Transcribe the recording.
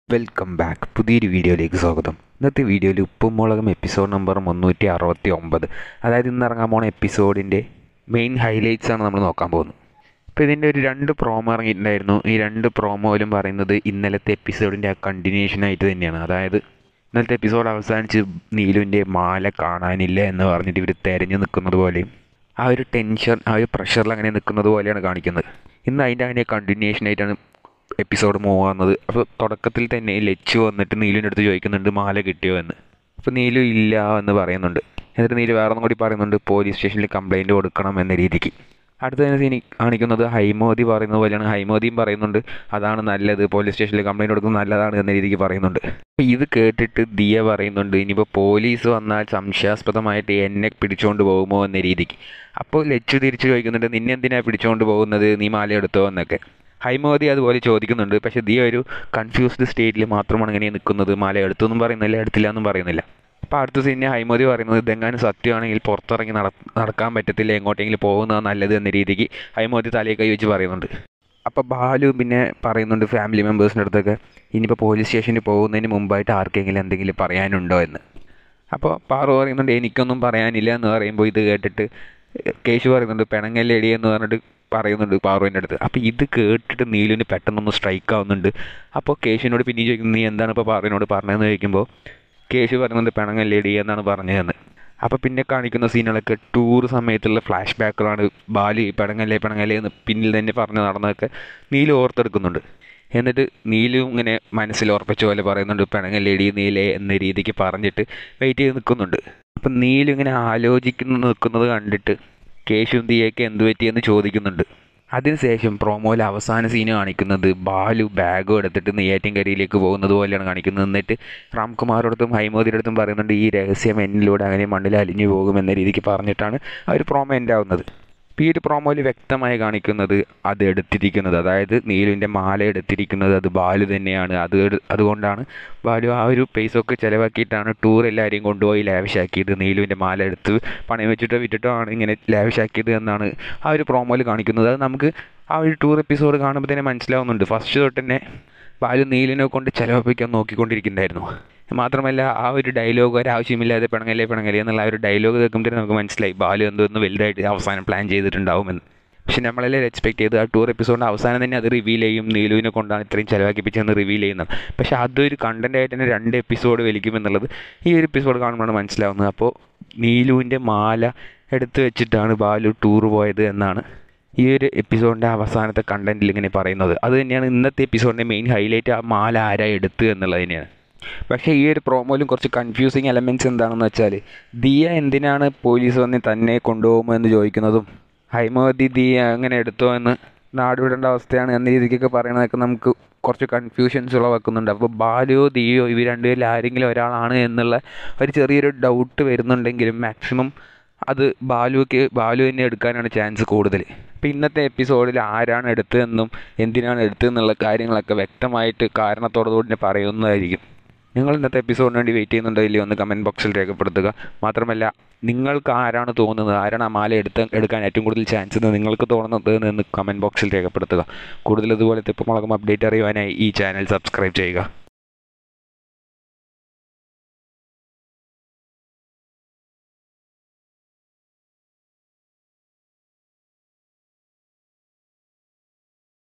welcome back പുതിയൊരു വീഡിയോയിലേക്ക് സ്വാഗതം ഇന്നത്തെ വീഡിയോയിൽ ഉപ്പും മുളകും എപ്പിസോഡ് നമ്പർ മുന്നൂറ്റി അറുപത്തി ഒമ്പത് അതായത് ഇന്ന് ഇറങ്ങാൻ പോണ എപ്പിസോഡിൻ്റെ മെയിൻ ഹൈലൈറ്റ്സ് ആണ് നമ്മൾ നോക്കാൻ പോകുന്നത് അപ്പോൾ ഇതിൻ്റെ ഒരു രണ്ട് പ്രോമോ ഇറങ്ങിയിട്ടുണ്ടായിരുന്നു ഈ രണ്ട് പ്രോമോയിലും പറയുന്നത് ഇന്നലത്തെ എപ്പിസോഡിൻ്റെ ആ കണ്ടിന്യൂഷൻ ആയിട്ട് തന്നെയാണ് അതായത് ഇന്നലത്തെ എപ്പിസോഡ് അവസാനിച്ച് നീലുവിൻ്റെ മാല കാണാനില്ല എന്ന് പറഞ്ഞിട്ട് ഇവർ തെരഞ്ഞു നിൽക്കുന്നത് പോലെയും ആ ഒരു ടെൻഷൻ ആ ഒരു പ്രഷറിൽ അങ്ങനെ നിൽക്കുന്നത് പോലെയാണ് കാണിക്കുന്നത് ഇന്ന് അതിൻ്റെ അങ്ങനെ കണ്ടിന്യൂഷൻ ആയിട്ടാണ് എപ്പിസോഡ് മൂവ് ആവുന്നത് അപ്പോൾ തുടക്കത്തിൽ തന്നെ ലച്ചു വന്നിട്ട് നീലുവിൻ്റെ അടുത്ത് ചോദിക്കുന്നുണ്ട് മാല കിട്ടിയോ എന്ന് അപ്പോൾ നീലു ഇല്ല എന്ന് പറയുന്നുണ്ട് എന്നിട്ട് നീലു വേറെ ഒന്നും കൂടി പറയുന്നുണ്ട് പോലീസ് സ്റ്റേഷനിൽ കംപ്ലൈൻറ്റ് കൊടുക്കണം എന്ന രീതിക്ക് അടുത്ത തന്നെ സീനി കാണിക്കുന്നത് ഹൈമോദി പറയുന്ന പോലെയാണ് ഹൈമോദിയും പറയുന്നുണ്ട് അതാണ് നല്ലത് പോലീസ് സ്റ്റേഷനിൽ കംപ്ലൈൻറ്റ് കൊടുക്കുന്നത് നല്ലതാണ് എന്ന രീതിക്ക് പറയുന്നുണ്ട് അപ്പോൾ ഇത് കേട്ടിട്ട് ദിയ പറയുന്നുണ്ട് ഇനിയിപ്പോൾ പോലീസ് വന്നാൽ സംശയാസ്പദമായിട്ട് എന്നെ പിടിച്ചുകൊണ്ട് പോകുമോ എന്ന രീതിക്ക് അപ്പോൾ ലച്ചു തിരിച്ചു ചോദിക്കുന്നുണ്ട് നിന്നെ എന്തിനാണ് പിടിച്ചുകൊണ്ട് പോകുന്നത് നീ മാല എടുത്തോ എന്നൊക്കെ ഹൈമോദി അതുപോലെ ചോദിക്കുന്നുണ്ട് പക്ഷേ ദിയ ഒരു കൺഫ്യൂസ്ഡ് സ്റ്റേറ്റിൽ മാത്രമാണ് ഇങ്ങനെ നിൽക്കുന്നത് മാല എടുത്തൊന്നും പറയുന്നില്ല എടുത്തില്ല എന്നും പറയുന്നില്ല അപ്പോൾ അടുത്ത സീനിനെ ഹൈമോദി പറയുന്നത് ഇതെങ്ങാനും സത്യമാണെങ്കിൽ പുറത്തിറങ്ങി നട നടക്കാൻ പറ്റത്തില്ല എങ്ങോട്ടെങ്കിലും പോകുന്നതാണ് നല്ലത് എന്ന രീതിക്ക് ഹൈമോദി തലയിൽ കൈ വെച്ച് പറയുന്നുണ്ട് അപ്പോൾ ബാലു പിന്നെ പറയുന്നുണ്ട് ഫാമിലി മെമ്പേഴ്സിൻ്റെ അടുത്തൊക്കെ ഇനിയിപ്പോൾ പോലീസ് സ്റ്റേഷനിൽ പോകുന്നതിന് മുമ്പായിട്ട് ആർക്കെങ്കിലും എന്തെങ്കിലും പറയാനുണ്ടോ എന്ന് അപ്പോൾ പാറു പറയുന്നുണ്ട് എനിക്കൊന്നും പറയാനില്ല എന്ന് പറയുമ്പോൾ ഇത് കേട്ടിട്ട് കേശു പറയുന്നുണ്ട് പിണങ്ങല്ലേടി എന്ന് പറഞ്ഞിട്ട് പറയുന്നുണ്ട് പാറുവിൻ്റെ അടുത്ത് അപ്പോൾ ഇത് കേട്ടിട്ട് നീലുവിന് പെട്ടെന്നൊന്ന് സ്ട്രൈക്ക് ആവുന്നുണ്ട് അപ്പോൾ കേശുവിനോട് പിന്നെയും ചോദിക്കുന്നു നീ എന്താണ് ഇപ്പോൾ പാറുവിനോട് പറഞ്ഞതെന്ന് ചോദിക്കുമ്പോൾ കേശു പറയുന്നുണ്ട് പിണങ്ങല്ലേടി എന്നാണ് പറഞ്ഞതെന്ന് അപ്പോൾ പിന്നെ കാണിക്കുന്ന സീനുകളൊക്കെ ടൂർ സമയത്തുള്ള ഫ്ലാഷ് ബാക്കുകളാണ് ബാലി പിണങ്ങല്ലേ പിണങ്ങല്ലേ എന്ന് പിന്നിൽ തന്നെ പറഞ്ഞ് നടന്നതൊക്കെ നീലു ഓർത്തെടുക്കുന്നുണ്ട് എന്നിട്ട് നീലു ഇങ്ങനെ മനസ്സിൽ ഉറപ്പിച്ച പോലെ പറയുന്നുണ്ട് പിണങ്ങല്ലേടി നീലേ എന്ന രീതിക്ക് പറഞ്ഞിട്ട് വെയിറ്റ് ചെയ്ത് നിൽക്കുന്നുണ്ട് അപ്പം നീലു ഇങ്ങനെ ആലോചിക്കുന്നു നിൽക്കുന്നത് കണ്ടിട്ട് കേശുവും ദിയൊക്കെ എന്ത് പറ്റിയെന്ന് ചോദിക്കുന്നുണ്ട് അതിനുശേഷം പ്രോമോയിൽ അവസാന സീന് കാണിക്കുന്നത് ബാലു ബാഗും എടുത്തിട്ട് നെയ്യാറ്റിൻകരയിലേക്ക് പോകുന്നത് പോലെയാണ് കാണിക്കുന്നത് എന്നിട്ട് റാംകുമാറോടത്തും ഹൈമോദിയുടെ അടുത്തും പറയുന്നുണ്ട് ഈ രഹസ്യം എന്നിലൂടെ അങ്ങനെ മണ്ണിൽ അലിഞ്ഞു പോകും എന്ന രീതിക്ക് പറഞ്ഞിട്ടാണ് ആ ഒരു പ്രോമോ എൻ്റെ ആവുന്നത് ഇപ്പോൾ ഈ ഒരു പ്രോമോയിൽ വ്യക്തമായി കാണിക്കുന്നത് അത് എടുത്തിരിക്കുന്നത് അതായത് നീലുവിൻ്റെ മാല എടുത്തിരിക്കുന്നത് അത് ബാലു തന്നെയാണ് അത് എടു- അതുകൊണ്ടാണ് ബാലു ആ ഒരു പൈസയൊക്കെ ചിലവാക്കിയിട്ടാണ് ടൂർ എല്ലാവരെയും കൊണ്ടുപോയി ലാവിഷാക്കിയത് നീലുവിൻ്റെ മാല എടുത്ത് പണയം വെച്ചിട്ടോ വിറ്റിട്ടോ ആണ് ഇങ്ങനെ ലാവിഷാക്കിയത് എന്നാണ് ആ ഒരു പ്രോമോയിൽ കാണിക്കുന്നത് അത് നമുക്ക് ആ ഒരു ടൂർ എപ്പിസോഡ് കാണുമ്പോൾ തന്നെ മനസ്സിലാവുന്നുണ്ട് ഫസ്റ്റ് തൊട്ട് തന്നെ ബാലു നീലിനെ കൊണ്ട് ചിലവപ്പിക്കാൻ നോക്കിക്കൊണ്ടിരിക്കുന്നുണ്ടായിരുന്നു മാത്രമല്ല ആ ഒരു ഡയലോഗ് ഒരാവശ്യമില്ലാതെ പിണങ്ങല്ലേ പിണങ്ങല്ലേ എന്നുള്ള ആ ഒരു ഡയലോഗ് കേൾക്കുമ്പോൾ നമുക്ക് മനസ്സിലായി ബാലു എന്തോന്ന് വലുതായിട്ട് അവസാനം പ്ലാൻ ചെയ്തിട്ടുണ്ടാവുമെന്ന് പക്ഷെ നമ്മളെല്ലാം എക്സ്പെക്ട് ചെയ്ത് ആ ടൂർ എപ്പിസോഡിൻ്റെ അവസാനം തന്നെ അത് റിവീൽ ചെയ്യും നീലുവിനെ കൊണ്ടാണ് ഇത്രയും ചിലവാക്കിപ്പിച്ചതെന്ന് റിവീൽ ചെയ്യുന്നത് പക്ഷേ അതൊരു കണ്ടന്റ് ആയിട്ട് തന്നെ രണ്ട് എപ്പിസോഡ് വലിക്കുമെന്നുള്ളത് ഈ ഒരു എപ്പിസോഡ് കാണുമ്പോഴാണ് മനസ്സിലാവുന്നത് അപ്പോൾ നീലുവിൻ്റെ മാല എടുത്തു വെച്ചിട്ടാണ് ബാലു ടൂർ പോയത് എന്നാണ് ഈ ഒരു എപ്പിസോഡിൻ്റെ അവസാനത്തെ കണ്ടന്റിൽ ഇങ്ങനെ പറയുന്നത് അത് തന്നെയാണ് ഇന്നത്തെ എപ്പിസോഡിൻ്റെ മെയിൻ ഹൈലൈറ്റ് ആ മാല ആരാ എടുത്ത് എന്നുള്ളത് തന്നെയാണ് പക്ഷേ ഈ ഒരു പ്രോമോയിലും കുറച്ച് കൺഫ്യൂസിങ് എലമെൻറ്റ്സ് എന്താണെന്ന് വെച്ചാൽ ദിയ എന്തിനാണ് പോലീസ് വന്ന് തന്നെ കൊണ്ടുപോകുമോ എന്ന് ചോദിക്കുന്നതും ഹൈമോദി ദിയ അങ്ങനെ എടുത്തോ എന്ന് നാടുവിടേണ്ട അവസ്ഥയാണ് എന്ന രീതിക്കൊക്കെ പറയണതൊക്കെ നമുക്ക് കുറച്ച് കൺഫ്യൂഷൻസ് ഉളവാക്കുന്നുണ്ട് അപ്പോൾ ബാലുവോ ദിയോ ഇവർ രണ്ടുപേരിൽ ആരെങ്കിലും ഒരാളാണ് എന്നുള്ള ഒരു ചെറിയൊരു ഡൗട്ട് വരുന്നുണ്ടെങ്കിലും മാക്സിമം അത് ബാലുക്ക് ബാലു തന്നെ എടുക്കാനാണ് ചാൻസ് കൂടുതൽ അപ്പോൾ ഇന്നത്തെ എപ്പിസോഡിൽ ആരാണ് എടുത്തതെന്നും എന്തിനാണ് എടുത്തതെന്നുള്ള കാര്യങ്ങളൊക്കെ വ്യക്തമായിട്ട് കാരണത്തോടു കൂടി തന്നെ പറയുന്നതായിരിക്കും നിങ്ങൾ ഇന്നത്തെ എപ്പിസോഡിന് വേണ്ടി വെയിറ്റ് ചെയ്യുന്നുണ്ടോ ഇല്ലയോ എന്ന് കമൻറ്റ് ബോക്സിൽ രേഖപ്പെടുത്തുക മാത്രമല്ല നിങ്ങൾക്ക് ആരാണ് തോന്നുന്നത് ആരാണ് ആ മാല എടുത്ത് എടുക്കാൻ ഏറ്റവും കൂടുതൽ ചാൻസ് എന്ന് നിങ്ങൾക്ക് തോന്നുന്നത് എന്ന് കമൻറ്റ് ബോക്സിൽ രേഖപ്പെടുത്തുക കൂടുതൽ ഇതുപോലത്തെ ഇപ്പോൾ മുളകം അപ്ഡേറ്റ് അറിയുവാനായി ഈ ചാനൽ സബ്സ്ക്രൈബ് ചെയ്യുക